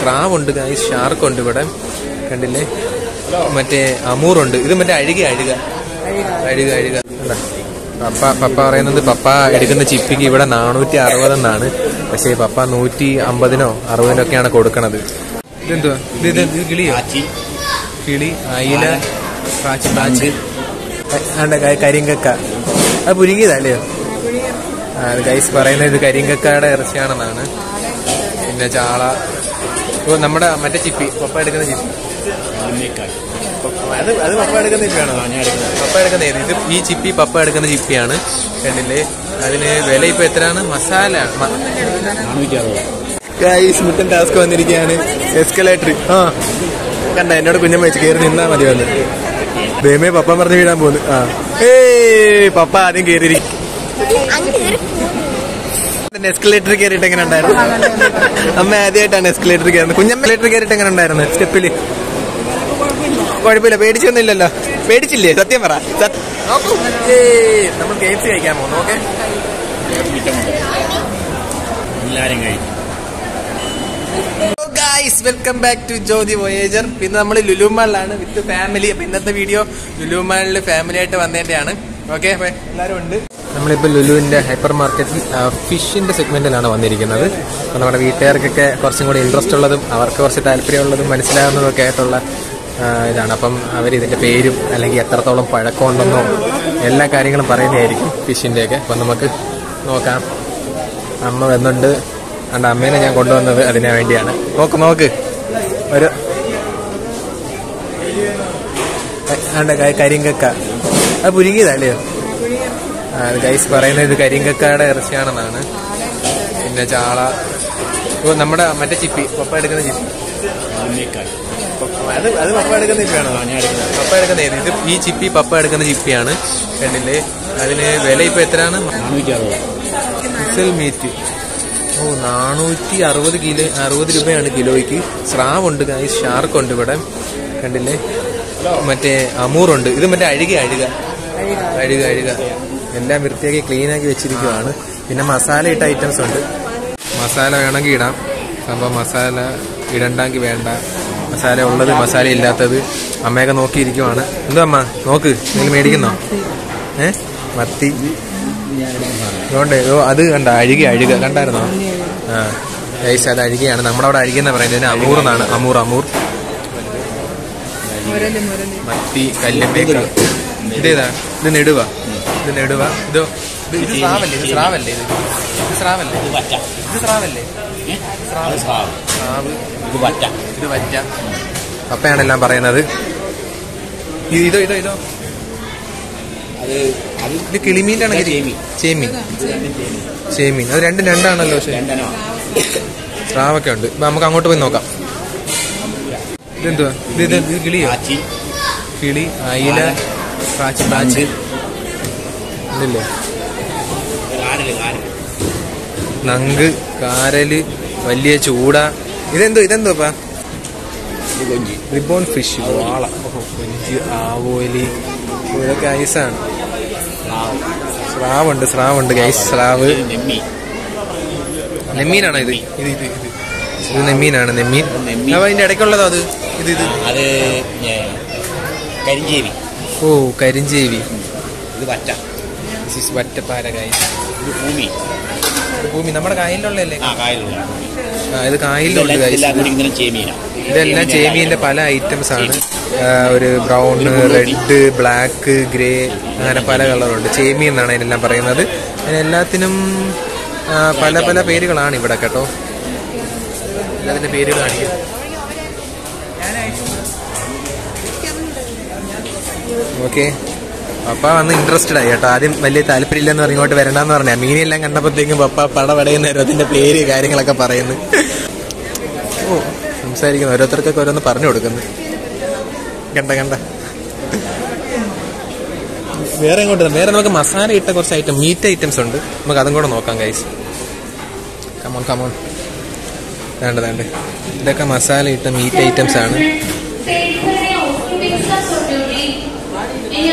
സ്രാവുണ്ട് guys shark ഉണ്ട് ഇവിടെ കണ്ടില്ലേ മറ്റേ അമൂറുണ്ട് ഇത് മറ്റേ അഴുക അഴുക അഴുക അഴുക കണ്ടാ? പപ്പ പപ്പ പറയുന്നത് പപ്പ എടുക്കുന്ന ചിപ്പിക്ക് ഇവിടെ നാനൂറ്റി അറുപതെന്നാണ് പക്ഷേ പപ്പ നൂറ്റി അമ്പതിനോ അറുപതിനോ ഒക്കെയാണ് കൊടുക്കണത് ഇതെന്തുവാ ഇത് ഇത് ഇത് കിളിയോ കിളി അയില പാച്ച് പാച്ച് ആണ്ട കരിങ്കക്ക അത് പുരുങ്ങിയതല്ലേ ആ ഗൈസ് പറയുന്നത് ഇത് കരിങ്കക്കയുടെ ഇറച്ചിയാണെന്നാണ് പിന്നെ ചാള ഓ നമ്മുടെ മറ്റേ ചിപ്പി പപ്പ എടുക്കുന്ന ചിപ്പി അത് അത് പപ്പ എടുക്കുന്ന ചിപ്പിയാണോ പപ്പ എടുക്കുന്ന ഏത്? ഇത് ഈ ചിപ്പി പപ്പ എടുക്കുന്ന ചിപ്പിയാണ് കണ്ടില്ലേ അതിന് വില ഇപ്പൊ എത്രയാണ് മസാല ഗൈസ് മുട്ടൻ ടാസ്ക് വന്നിരിക്കുകയാണ് എസ്കലേറ്റർ ആ കണ്ട എന്നോട് കുഞ്ഞമ്മ വെച്ച് കയറി നിന്നാ മതി വന്ന് ദൈവമേ പപ്പ പറഞ്ഞ് വീഴാൻ പോകുന്നു ആ ഏയ് പപ്പ ആദ്യം കയറി എസ്കലേറ്റർ കയറിയിട്ട് എങ്ങനെ ഉണ്ടായിരുന്നു അമ്മ ആദ്യമായിട്ടാണ് എസ്കലേറ്റർ കയറുന്നത് കുഞ്ഞമ്മ എസ്കലേറ്റർ കയറിയിട്ട് എങ്ങനെ ഉണ്ടായിരുന്നു സ്റ്റെപ്പില് കുഴപ്പമില്ല പേടിച്ചൊന്നുമില്ലല്ലോ പേടിച്ചില്ലേ സത്യം പറ സത്യം. നോക്കൂ. ഏയ്, നമ്മൾ ഗെയിംസ് കഴിക്കാൻ പോകുന്നു ഓക്കെ എല്ലാരും കഴിക്കും guys welcome back to Jothi voyager പിന്നെ നമ്മൾ ലുലുമാളിലാണ് വിത്ത് ഫാമിലി അപ്പൊ ഇന്നത്തെ വീഡിയോ ലുലുമാളിൽ ഫാമിലി ആയിട്ട് വന്നതിന്റെയാണ് ഓക്കെ അപ്പൊ എല്ലാവരും ഉണ്ട് നമ്മളിപ്പോൾ ലുലുവിന്റെ ഹൈപ്പർ മാർക്കറ്റിൽ ഫിഷിന്റെ സെഗ്മെന്റിലാണ് വന്നിരിക്കുന്നത് അപ്പൊ നമ്മുടെ വീട്ടുകാർക്കൊക്കെ കുറച്ചും കൂടി ഇൻട്രസ്റ്റ് ഉള്ളതും അവർക്ക് കുറച്ച് താല്പര്യമുള്ളതും മനസ്സിലാവുന്നതും ഒക്കെ ആയിട്ടുള്ള ആ, ഇതാണ് അപ്പം അവർ ഇതിന്റെ പേരും അല്ലെങ്കിൽ എത്രത്തോളം പഴക്കമുണ്ടെന്നോ എല്ലാ കാര്യങ്ങളും പറയുന്നതായിരിക്കും ഫിഷിന്റെയൊക്കെ അപ്പം നമുക്ക് നോക്കാം അമ്മ വന്നുണ്ട് അണ്ട് അമ്മേനെ ഞാൻ കൊണ്ടുവന്നത് അതിനു വേണ്ടിയാണ് നോക്ക് നോക്ക് ഒരു അണ്ട കരിങ്കക്ക അത് പുരുങ്ങിയതല്ലേ ആ ഗൈസ് പറയുന്നത് ഇത് കരിങ്കക്കയുടെ ഇറച്ചിയാണെന്നാണ് പിന്നെ ചാള ഓ നമ്മുടെ മറ്റേ ചിപ്പി പപ്പ എടുക്കുന്ന ചിപ്പി അത് അത് പപ്പ എടുക്കുന്ന ചിപ്പിയാണോ പപ്പ എടുക്കുന്ന ഏത്? ഇത് ഈ ചിപ്പി പപ്പ എടുക്കുന്ന ചിപ്പിയാണ് കണ്ടില്ലേ അതിന് വില ഇപ്പൊ എത്രയാണ് നാനൂറ്റി അറുപത് മിസൽ മീറ്റ് ഓ നാനൂറ്റി അറുപത് കിലോ അറുപത് രൂപയാണ് കിലോയ്ക്ക് സ്രാവുണ്ട് ഗൈസ് ഷാർക്ക് ഉണ്ട് ഇവിടെ കണ്ടില്ലേ മറ്റേ അമൂറുണ്ട് ഇത് മറ്റേ അഴുക അഴുക അഴുക അഴുക എല്ലാം വൃത്തിയാക്കി ക്ലീൻ ആക്കി വെച്ചിരിക്കുവാണ് പിന്നെ മസാല ഇട്ട ഐറ്റംസ് ഉണ്ട് മസാല വേണമെങ്കിൽ ഇടാം സംഭവം മസാല ഇടണ്ടെങ്കിൽ വേണ്ട മസാല ഉള്ളത് മസാല ഇല്ലാത്തത് അമ്മയൊക്കെ നോക്കിയിരിക്കുവാണ് എന്തോ അമ്മ നോക്ക് നിങ്ങൾ മേടിക്കുന്നോ ഏ മത്തി അതുകൊണ്ട് ഓ അത് കണ്ട അഴുക അഴുക കണ്ടായിരുന്നോ ആ ഗൈസ് അത് അഴുകയാണ് നമ്മുടെ അവിടെ അഴുകെന്ന് പറയുന്നത് ഇതിന് അമൂർ എന്നാണ് അമൂർ അമൂർ മത്തി കല്ലുമ്പേക്ക ഇതേതാ ഇത് നെടുവ ഇത് നെടുവ ഇതോ ഇത് ഇത് സ്രാവല്ലേ ഇത് സ്രാവല്ലേ ഇത് ഇത് സ്രാവല്ലേ ഇത് പറ്റ ഇത് സ്രാവല്ലേ അത് സ്രാവ് സ്രാവ് ഇത് പറ്റ ഇത് വറ്റ പപ്പയാണ് എല്ലാം പറയുന്നത് ഇത് ഇതോ ഇതോ ഇതോ അത് അത് ഇത് കിളിമീൻ്റെ ആണെങ്കിൽ ചേമീൻ. ചേമീൻ ചേമീൻ അത് രണ്ടും രണ്ടാണല്ലോ ശരി രണ്ടെണ്ണോ സ്രാവൊക്കെ ഉണ്ട് ഇപ്പൊ നമുക്ക് അങ്ങോട്ട് പോയി നോക്കാം ഇതെന്തുവാ ഇത് ഇത് ഇത് കിളിയോ ആച്ചി കിളി അയില പാച്ച് പാച്ച് ഇല്ലല്ലേ കാരല് കാരല് നങ്ക് കാരല് വലിയ ചൂട ഇതെന്തോ ഇതെന്തോപ്പാ ഇത് കൊഞ്ചി റിബോൺ ഫിഷ് വാള ഓഹോ, കൊഞ്ച് ആവോലി ഓ, ഇതൊക്കെ ഐസാണ് സ്രാവ് സ്രാവുണ്ട് സ്രാവുണ്ട് ഗൈസ് സ്രാവ് ഇത് നെമ്മി നെമ്മീനാണോ ഇത് ഇത് ഇത് ഇത് ഇത് നെമ്മീനാണ് നെമ്മീൻ നെമ്മീൻ. അപ്പൊ അതിന്റെ ഇടയ്ക്കുള്ളതോ അത് ഇത് ഇത് അത് ഏ, കരിഞ്ചേരി ഓ കരിഞ്ചേവി ഇത് പറ്റ ദിസ് ഇസ് വറ്റപ്പാര ഗൈസ് ഇത് ഭൂമി ഭൂമി നമ്മുടെ കായലിലുള്ളതല്ലേ ആ കായലുള്ള ആ ഇത് കായലിലുണ്ട് ഗൈസ് ഇതെല്ലാം കൂടി ഇങ്ങനെ ചേമീനാ ഇതെല്ലാം ചേമീന്റെ പല ഐറ്റംസ് ആണ് ആ, ഒരു ബ്രൗൺ റെഡ് ബ്ലാക്ക് ഗ്രേ അങ്ങനെ പല കളറുണ്ട് ചേമി എന്നാണ് അതിനെല്ലാം പറയുന്നത് അതിനെല്ലാത്തിനും ആ, പല പല പേരുകളാണ് ഇവിടെ കേട്ടോ എല്ലാത്തിന്റെ പേരുകൾ കാണിക്കും ഓക്കെ പപ്പ വന്ന് ഇൻട്രസ്റ്റഡ് ആയി കേട്ടോ ആദ്യം വലിയ താല്പര്യമില്ലെന്ന് പറഞ്ഞ് ഇങ്ങോട്ട് വരണ്ടെന്ന് പറഞ്ഞ മീനെല്ലാം കണ്ടപ്പോഴത്തേക്കും പപ്പ പടപടയുന്ന അതിന്റെ പേര് കാര്യങ്ങളൊക്കെ പറയുന്നു ഓ സംസാരിക്കുന്നു ഓരോരുത്തർക്കൊക്കെ ഓരോന്ന് പറഞ്ഞു കൊടുക്കുന്നു കണ്ട കണ്ട വേറെ എങ്ങോട്ട് വേറെ നമുക്ക് മസാല ഇട്ട കുറച്ച് ഐറ്റം മീറ്റ് ഐറ്റംസ് ഉണ്ട് നമുക്ക് അതും കൂടെ നോക്കാം ഗൈസ് കമോൺ കമോൺ വേണ്ട വേണ്ട ഇതൊക്കെ മസാല ഇട്ട മീറ്റ് ഐറ്റംസ് ആണ്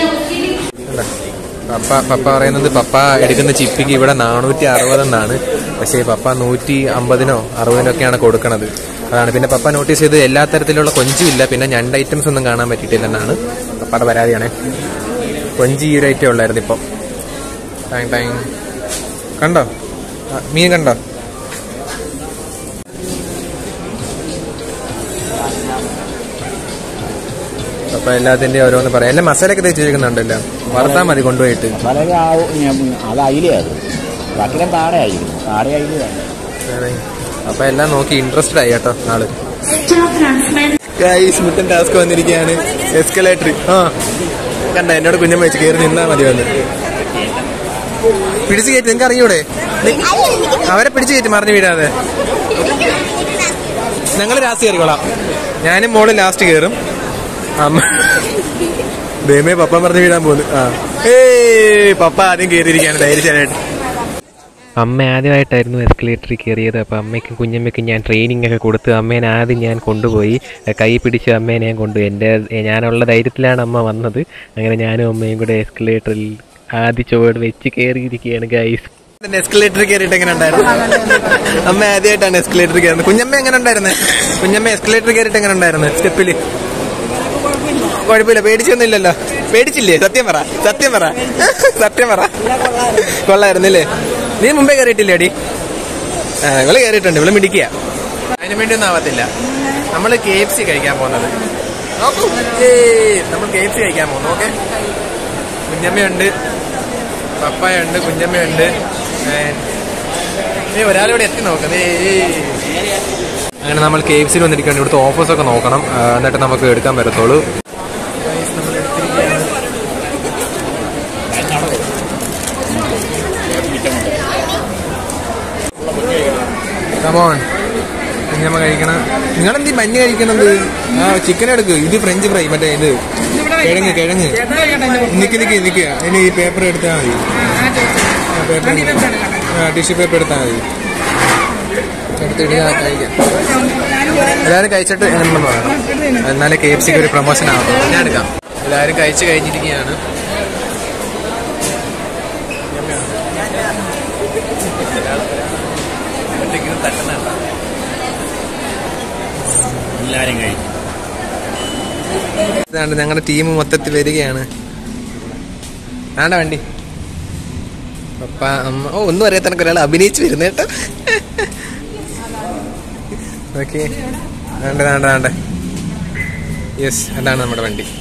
കണ്ടോ? പപ്പ പപ്പ പറയുന്നത് പപ്പ എടുക്കുന്ന ചിപ്പിക്ക് ഇവിടെ നാനൂറ്റി അറുപതെന്നാണ് പക്ഷേ പപ്പ നൂറ്റി അമ്പതിനോ അറുപതിനോ ഒക്കെയാണ് കൊടുക്കണത് അതാണ് പിന്നെ പപ്പ നോട്ടീസ് ചെയ്ത് എല്ലാ തരത്തിലുള്ള കൊഞ്ചുമില്ല പിന്നെ ഞണ്ട് ഐറ്റംസ് ഒന്നും കാണാൻ പറ്റിയിട്ടില്ലെന്നാണ് പപ്പയുടെ പരാതിയാണേ കൊഞ്ച് ഈ ഒരു ഐറ്റം ഉള്ളായിരുന്നു ഇപ്പം ടാങ് ടാങ് കണ്ടോ ആ, മീൻ കണ്ടോ അപ്പൊ എല്ലാത്തിന്റെയും ഓരോന്ന് പറയാം എല്ലാം മസാലയൊക്കെ തേച്ച് വെക്കുന്നുണ്ടല്ലോ വറുത്താൽ മതി കൊണ്ടുപോയിട്ട് വളരെ ആ അത് അയിലയാണ് ബാക്കിയെല്ലാം താടയായിരുന്നു താടയായിരുന്നു അതെ. അപ്പൊ എല്ലാം നോക്കി ഇൻട്രസ്റ്റഡ് ആയി കേട്ടോ ആള് ഗൈസ് മുട്ടൻ ടാസ്ക് വന്നിരിക്കുകയാണ് എസ്കലേറ്റർ ആ കണ്ട എന്നോട് കുഞ്ഞമ്മ വെച്ച് കയറി നിന്നാ മതി വന്ന് പിടിച്ചു കയറ്റി നിങ്ങൾക്ക് അറിയൂടെ നി- അവരെ പിടിച്ചു കയറ്റി മറിഞ്ഞു വീഴാതെ ഞങ്ങൾ ലാസ്റ്റ് കയറിക്കോളാം ഞാനും മോളും ലാസ്റ്റ് കയറും അമ്മ ദൈവമേ പപ്പ മറിഞ്ഞു വീഴാൻ പോകുന്നു ആ ഏയ് പപ്പ ആദ്യം കയറിയിരിക്കുകയാണ് ധൈര്യശാലായിട്ട് അമ്മ ആദ്യമായിട്ടായിരുന്നു എസ്കലേറ്ററിൽ കയറിയത് അപ്പോൾ അമ്മയ്ക്കും കുഞ്ഞമ്മയ്ക്കും ഞാൻ ട്രെയിനിങ് ഒക്കെ കൊടുത്ത് അമ്മേനെ ആദ്യം ഞാൻ കൊണ്ടുപോയി കൈ പിടിച്ച് അമ്മേനെ ഞാൻ കൊണ്ടുപോയി എൻ്റെ ഞാനുള്ള ധൈര്യത്തിലാണ് അമ്മ വന്നത് അങ്ങനെ ഞാനും അമ്മയും കൂടെ എസ്കലേറ്ററിൽ ആദ്യ ചുവട് വെച്ച് കയറിയിരിക്കുകയാണ് ഗൈസ് എസ്കലേറ്ററിൽ കയറിയിട്ട് എങ്ങനെ ഉണ്ടായിരുന്നു അമ്മ ആദ്യമായിട്ടാണ് എസ്കലേറ്ററിൽ കയറുന്നത് കുഞ്ഞമ്മ എങ്ങനെ ഉണ്ടായിരുന്നത് കുഞ്ഞമ്മ എസ്കലേറ്ററിൽ കയറിയിട്ട് എങ്ങനെ ഉണ്ടായിരുന്നു സ്റ്റെപ്പിൽ കുഴപ്പമില്ല പേടിച്ചൊന്നുമില്ലല്ലോ പേടിച്ചില്ലേ സത്യം പറ സത്യം പറ സത്യം പറ കൊള്ളായിരുന്നില്ലേ നീ മുമ്പേ കയറിയിട്ടില്ലേ അടി ആ ഇവള് കയറിയിട്ടുണ്ട് ഇവള് മിടിക്കുക അതിനു വേണ്ടി ഒന്നും ആവത്തില്ല നമ്മൾ കെ എഫ് സി കഴിക്കാൻ പോകുന്നത് നോക്കൂ ഏയ് നമ്മൾ കെ എഫ് സി കഴിക്കാൻ പോകുന്നു ഓക്കെ കുഞ്ഞമ്മയുണ്ട് പപ്പായുണ്ട് കുഞ്ഞമ്മയുണ്ട് ഏ ഒരാളിവിടെ എത്തി നോക്കുന്നത് അങ്ങനെ നമ്മൾ കെ എഫ് സിയിൽ വന്നിരിക്കുകയാണ് ഇവിടുത്തെ ഓഫേഴ്സ് ഒക്കെ നോക്കണം ആ, എന്നിട്ട് നമുക്ക് എടുക്കാൻ പറ്റത്തുള്ളൂ കമോൺ കുഞ്ഞമ്മ കഴിക്കണം നിങ്ങളെന്തീ മഞ്ഞ് കഴിക്കണത് ആ ചിക്കൻ എടുക്ക് ഇത് ഫ്രഞ്ച് ഫ്രൈ മറ്റേ ഇത് കിഴങ്ങ് കിഴങ്ങ് നിക്ക് നിക്ക് നിക്ക് ഇനി ഈ പേപ്പർ എടുത്താൽ മതി ആ പേപ്പർ ആ ടിഷ്യൂ പേപ്പർ എടുത്താൽ മതി എടുത്തിട്ട് ഞാൻ കഴിക്കാം എല്ലാവരും കഴിച്ചിട്ട് എണ്ണം വേണം എന്നാലേ കെ എഫ് സിക്ക് ഒരു പ്രൊമോഷൻ ആവും ഞാൻ എടുക്കാം എല്ലാവരും കഴിച്ച് കഴിഞ്ഞിരിക്കുകയാണ് എല്ലാവരും കഴിക്കും ഇതാണ് ഞങ്ങളുടെ ടീം മൊത്തത്തിൽ വരികയാണ് ആണ്ട വണ്ടി പപ്പ അമ്മ ഓ ഒന്നും അറിയാത്ത എനിക്ക് ഒരാൾ അഭിനയിച്ച് വരുന്നു കേട്ടോ ഓക്കെ വേണ്ട വേണ്ട വേണ്ട യെസ് അതാണ് നമ്മുടെ വണ്ടി